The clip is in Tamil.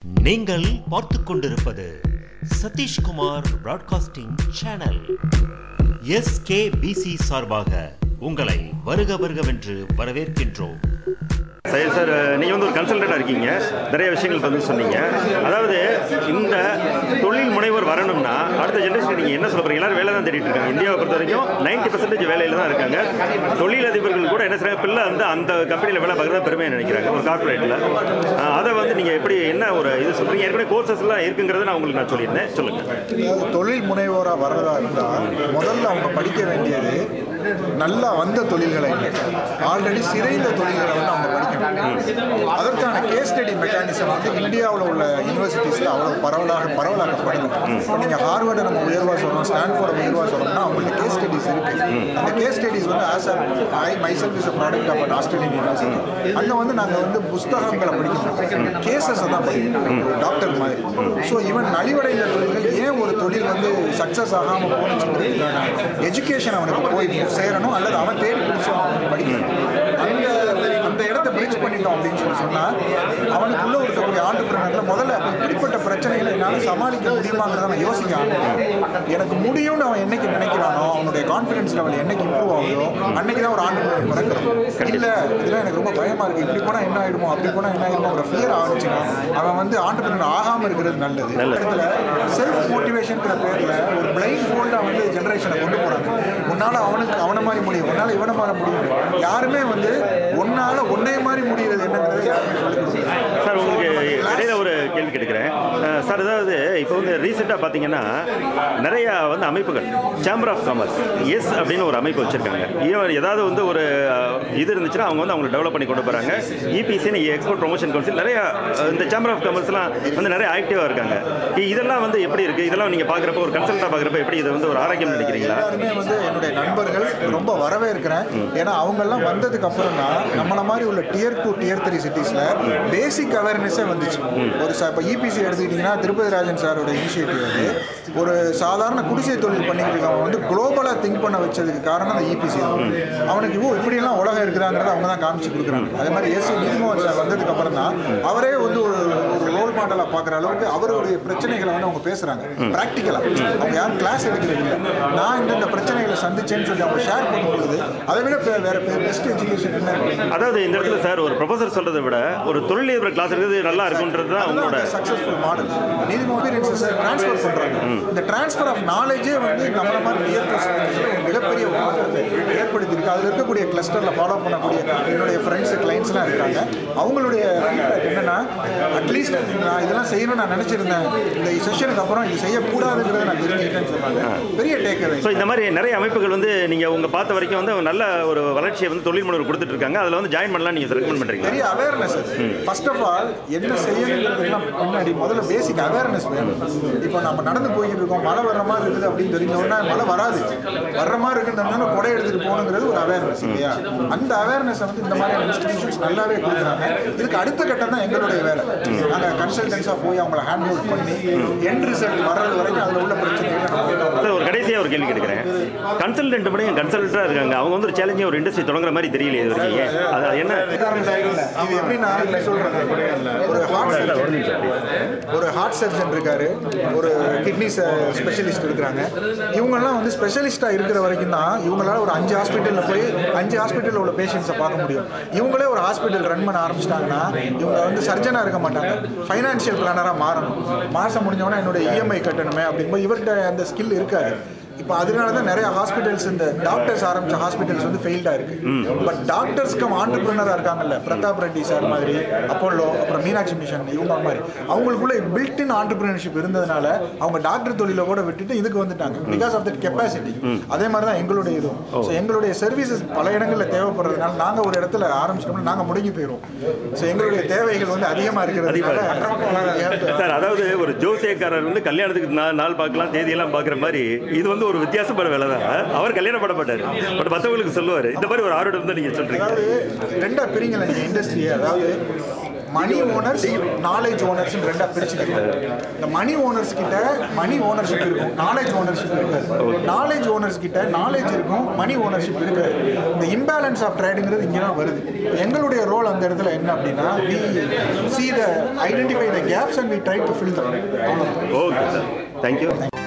நீங்கள் பார்த்துக் கொண்டிருப்பது சதீஷ்குமார் பிராட்காஸ்டிங் சேனல் எஸ்கேபிசி சார்பாக உங்களை வருக வருகவென்று வரவேற்கின்றோம் சரி சார் நீங்கள் வந்து ஒரு கன்சல்டண்டாக இருக்கீங்க நிறைய விஷயங்கள் வந்து சொன்னீங்க அதாவது இந்த தொழில் முனைவர் வரணும்னா அடுத்த ஜென்ரேஷன் நீங்கள் என்ன சொல்ல போறீங்க எல்லாரும் வேலை தான் தேடிட்டு இருக்காங்க இந்தியாவை பொறுத்த வரைக்கும் நைன்டி பர்சன்டேஜ் வேலையில் தான் இருக்காங்க தொழிலதிபர்கள் கூட என்ன செய்றாங்க பிள்ளை வந்து அந்த கம்பெனியில் வேலை பார்க்குறதா பெருமையை நினைக்கிறாங்க ஒரு கார்பரேட்டில் அதை வந்து நீங்கள் எப்படி என்ன ஒரு இது சொல்கிறீங்க ஏற்கனவே கோர்சஸ்லாம் இருக்குங்கிறத நான் உங்களுக்கு நான் சொல்லியிருந்தேன் சொல்லுங்கள் அதாவது தொழில் முனைவோராக வர்றதா இருந்தால் முதல்ல அவங்க படிக்க வேண்டியது நல்லா வந்த தொழில்களை ஆல்ரெடி சிறைந்த தொழில்களை வந்து அவங்க படிக்கணும் அதற்கான கேஸ் ஸ்டடி மெக்கானிசம் வந்து இந்தியாவில் உள்ள யூனிவர்சிட்டிஸில் அவ்வளோ பரவலாக பரவலாக்கப்படுது இப்போ நீங்கள் ஹார்வர்டை நம்ம உயர்வாக சொல்கிறோம் ஸ்டான்ஃபோர்டை உயர்வாக சொல்கிறோம்னா அவங்களுக்கு கேஸ் ஸ்டடிஸ் இருக்குது அந்த கேஸ் ஸ்டடிஸ் வந்து as I myself is a product of an Australian university அங்கே வந்து நாங்கள் வந்து புஸ்தகங்களை படிக்கணும் கேசஸை தான் படிக்கணும் ஒரு டாக்டர் மாதிரி ஸோ ஈவன் நலிவடைந்த தொழில்கள் ஏன் ஒரு தொழில் வந்து சக்ஸஸ் ஆகாமல் போனுச்சுங்கிறதுக்கான எஜுகேஷன் அவனுக்கு போய் சேரணும் அல்லது அவன் தேடி பிடிச்சி அவன் படிக்கணும் அந்த அந்த இடத்த பிரிட்ஜ் பண்ணிட்டோம் அப்படின்னு சொல்லி சொன்னால் அவனுக்குள்ள இருக்கக்கூடிய ஆண்டுபிரினர்ல முதல்ல அப்ப இப்படிப்பட்ட பிரச்சனைகளை என்னால் சமாளிக்க முடியுமாங்கிறத அவன் யோசிக்க ஆரம்பிக்கணும் எனக்கு முடியும்னு அவன் என்னைக்கு நினைக்கிறானோ அவனுடைய கான்ஃபிடன்ஸ் லெவல் என்னைக்கு இம்ப்ரூவ் ஆகுதோ அன்னைக்கு தான் ஒரு ஆண்டு பிறக்கிறது இல்லை இதெல்லாம் எனக்கு ரொம்ப பயமா இருக்கு இப்படி போனா என்ன ஆயிடுமோ அப்படி போனா என்ன ஆயிடுமோ ஒரு ஃபியர் ஆரம்பிச்சுன்னா அவன் வந்து ஆண்டர்பிரினர் ஆகாம இருக்கிறது நல்லது இந்த இடத்துல செல்ஃப் மோட்டிவேஷன்ங்கிற பேர்ல ஒரு பிளைண்ட் ஃபோல்டா வந்து ஜெனரேஷனை கொண்டு போறாங்க உன்னால அவனுக்கு அவனை மாதிரி முடியும் உன்னால இவனை மாதிரி முடியும் யாருமே வந்து உன்னால உன்னை மாதிரி முடிகிறது என்னங்கிறத யாருமே சொல்லிக் கொடுக்கல சார் உங்களுக்கு இடையில ஒரு கேள்வி கேட்குறேன் அஹ் சார் அதாவது இப்போ வந்து ரீசெண்டாக பார்த்தீங்கன்னா நிறையா வந்து அமைப்புகள் சேம்பர் ஆஃப் காமர்ஸ் எஸ் அப்படின்னு ஒரு அமைப்பு வச்சுருக்காங்க ஈவன் ஏதாவது வந்து ஒரு அஹ், இது இருந்துச்சுன்னா அவங்க வந்து அவங்களை டெவலப் பண்ணி கொண்டு போகிறாங்க இபிசின்னு எக்ஸ்போர்ட் ப்ரொமோஷன் கவுன்சில் நிறையா அஹ், இந்த சேம்பர் ஆஃப் காமர்ஸ்லாம் வந்து நிறைய ஆக்டிவாக இருக்காங்க இ- இதெல்லாம் வந்து எப்படி இருக்குது இதெல்லாம் நீங்கள் பார்க்குறப்ப ஒரு கன்சல்ட்டாக பார்க்குறப்ப எப்படி இது வந்து ஒரு ஆரோக்கியம் நினைக்கிறீங்களா எல்லாருமே வந்து என்னுடைய நண்பர்கள் ரொம்ப வரவேற்கிறேன் ஏன்னா அவங்கெல்லாம் வந்ததுக்கு அப்புறம் தான் நம்மள மாதிரி உள்ள டியர் டூ டியர் த்ரீ சிட்டிஸ்ல பேசிக் அவேர்னஸே வந்துச்சு ஒரு ச இப்போ இபிசி எடுத்துக்கிட்டிங்கன்னா திருப்பதி ராஜன் சாரோட இனிஷியேட்டிவ் அது ஒரு சாதாரண குடிசை தொழில் பண்ணிக்கிட்டு இருக்கவன் வந்து குளோபலாக திங்க் பண்ண வச்சதுக்கு காரணம் அந்த இபிசி தான் அவனுக்கு ஓ இப்படியெல்லாம் உலகம் இருக்குதாங்கிறத அவங்க தான் காமிச்சு கொடுக்குறாங்க அதே மாதிரி எஸ் நீதிமோகன் சார் வந்ததுக்கு அப்புறம் தான் அவரே வந்து ஒரு ஒரு ரோல் மாடலாக பார்க்குற அளவுக்கு அவருடைய பிரச்சனைகளை வந்து அவங்க பேசுகிறாங்க ப்ராக்டிக்கலாக அவங்க யாரும் கிளாஸ் எடுக்கிறது இல்லை நான் இந்தந்த பிரச்சனைகளை சந்திச்சேன்னு சொல்லி அவங்க ஷேர் பண்ணும்பொழுது அதை விட பே- வேற பெஸ்ட் எஜுகேஷன் என்ன இருக்கு? அதாவது இந்த இடத்துல சார் ஒரு ப்ரொஃபசர் சொல்கிறத விட ஒரு தொழிலதிபர் கிளாஸ் இருக்கிறது நல்லா இருக்குன்றது தான் அவங்களோட சக்ஸஸ்ஃபுல் மாடல் நீதிமன்ற எக்ஸ்பீரியன்ஸை ட்ரான்ஸ்ஃபர் பண்ணுறாங்க இந்த ட்ரான்ஸ்ஃபர் ஆஃப் நாலேஜே வந்து நம்மள மாதிரி டியர் ஒரு மிகப்பெரிய ஒரு மாற்றத்தை ஏற்படுத்தியிருக்கு அதில் இருக்கக்கூடிய கிளஸ்டரில் ஃபாலோ பண்ணக்கூடிய என்னுடைய ஃப்ரெண்ட்ஸு கிளைண்ட்ஸ்லாம் இருக்காங்க அவங்களுடைய ஃபீட்பேக் என்னன்னா அட்லீஸ்ட் நான் இதெல்லாம் செய்யணும்னு நான் நினச்சிருந்தேன் இந்த செஷனுக்கு அப்புறம் இது செய்யக்கூடாதுங்கிறத நான் தெரிஞ்சுக்கிட்டேன்னு சொன்னாங்க பெரிய டேக் ஸோ இந்த மாதிரி நிறைய அமைப்புகள் வந்து நீங்கள் உங்கள் பார்த்த வரைக்கும் வந்து நல்ல ஒரு வளர்ச்சியை வந்து தொழில் முனைவர் கொடுத்துட்டு இருக்காங்க அதில் வந்து ஜாயின் பண்ணலாம் நீங்கள் ரெக்கமெண்ட் பண்ணுறீங்க பெரிய அவேர்னஸ் ஃபர்ஸ்ட் ஆஃப் ஆல் என்ன செய்யணுங்கிறதுலாம் முன்னாடி முதல்ல பேசிக் அவேர்னஸ் வேணும் இப்போ நம்ம நடந்து போய்கிட்டு இருக்கோம் மழை வர்ற மாதிரி இருக்குது அப்படின்னு தெரிஞ்ச உடனே மழை வராது வர்ற மாதிரி இருக்குன்னு கொடை எடுத்துட்டு போகணுங்கிறது ஒரு அவேர்னஸ் இல்லையா அந்த அவேர்னஸ் வந்து இந்த மாதிரியான இன்ஸ்டிடியூஷன்ஸ் நல்லாவே கொடுக்குறாங்க இதுக்கு அடுத்த கட்டம் தான் எங்களுடைய வேலை நாங்கள் கன்சல்டன்ஸாக போய் அவங்கள ஹேண்ட் ஹோல்ட் பண்ணி எண்ட் ரிசல்ட் வர்றது வரைக்கும் அதில் உள்ள பிரச்சனைகளை நம்ம வந்து அவங்க சார் ஒரு கடைசியாக ஒரு கேள்வி கேட்குறேன் கன்சல்டன்ட் பண்ணி கன்சல்ட்டாக இருக்காங்க அவங்க வந்து ஒரு சேலஞ்சிங் ஒரு இண்டஸ்ட்ரி தொடங்குற மாதிரி தெரியலையே இது வரைக்கும் ஏன்? அது என்ன இது எப்படின்னா இப்ப சொல்றேன் ஒரு ஹார்ட் சர்ஜன் ஒரு ஹார்ட் சர்ஜன் இருக்காரு ஒரு கிட்னி ஸ்பெஷலிஸ்ட் இருக்கிறாங்க இவங்கெல்லாம் வந்து ஸ்பெஷலிஸ்டாக இருக்கிற வரைக்கும் தான் இவங்களால ஒரு அஞ்சு ஹாஸ்பிட்டலில் போய் அஞ்சு ஹாஸ்பிட்டலில் உள்ள பேஷண்ட்ஸை பார்க்க முடியும் இவங்களே ஒரு ஹாஸ்பிட்டல் ரன் பண்ண ஆரம்பிச்சிட்டாங்கன்னா இவங்க வந்து சர்ஜனாக இருக்க மாட்டாங்க ஃபைனான்ஷியல் பிளானராக மாறணும் மாதம் முடிஞ்சவொடனே என்னோட இஎம்ஐ கட்டணுமே அப்படிங்கும்போது இவர்கிட்ட அந்த ஸ்கில் இருக்காது இப்போ அதனால தான் நிறைய ஹாஸ்பிட்டல்ஸ் இந்த டாக்டர்ஸ் ஆரம்பிச்ச ஹாஸ்பிட்டல்ஸ் வந்து ஃபெயில்டாக இருக்கு பட் டாக்டர்ஸ்க்கு ஆண்டர்பிரினராக இருக்காங்கல்ல பிரதாப் ரெட்டி சார் மாதிரி அப்போலோ அப்புறம் மீனாட்சி மிஷன் இவங்க மாதிரி அவங்களுக்குள்ள பில்ட் இன் ஆண்டர்பிரினர்ஷிப் இருந்ததுனால அவங்க டாக்டர் தொழிலை கூட விட்டுட்டு இதுக்கு வந்துட்டாங்க பிகாஸ் ஆஃப் தட் கெப்பாசிட்டி அதே மாதிரி தான் எங்களுடைய இதுவும் ஸோ எங்களுடைய சர்வீசஸ் பல இடங்களில் தேவைப்படுறதுனால நாங்கள் ஒரு இடத்துல ஆரம்பிச்சிட்டோம்னா நாங்கள் முடங்கி போயிடுவோம் ஸோ எங்களுடைய தேவைகள் வந்து அதிகமாக இருக்கிறதுனால சார் அதாவது ஒரு ஜோசியக்காரர் வந்து கல்யாணத்துக்கு நாள் நாள் பார்க்கலாம் தேதியெல்லாம் பார்க்குற மாதிரி இது வந்து ஒரு வித்தியாசப்பட வேலை தான் அவர் கல்யாணம் பண்ண மாட்டார் பட் மற்றவங்களுக்கு சொல்லுவார் இந்த மாதிரி ஒரு ஆர்வம் தான் நீங்கள் சொல்கிறீங்க அதாவது ரெண்டா பிரிங்கல நீங்க இண்டஸ்ட்ரியை அதாவது மணி ஓனர்ஸ் நாலேஜ் ஓனர்ஸ் ரெண்டா பிரிச்சுக்கிறோம் இந்த மணி ஓனர்ஸ் கிட்ட மணி ஓனர்ஷிப் இருக்கும் நாலேஜ் ஓனர்ஷிப் இருக்காது நாலேஜ் ஓனர்ஸ் கிட்ட நாலேஜ் இருக்கும் மணி ஓனர்ஷிப் இருக்காது இந்த இம்பேலன்ஸ் ஆஃப் ட்ரேடுங்கிறது இங்கே தான் வருது எங்களுடைய ரோல் அந்த இடத்துல என்ன அப்படின்னா we see the identify the gaps and we try to fill them அவ்வளோதான் ஓகே சார் தேங்க்யூ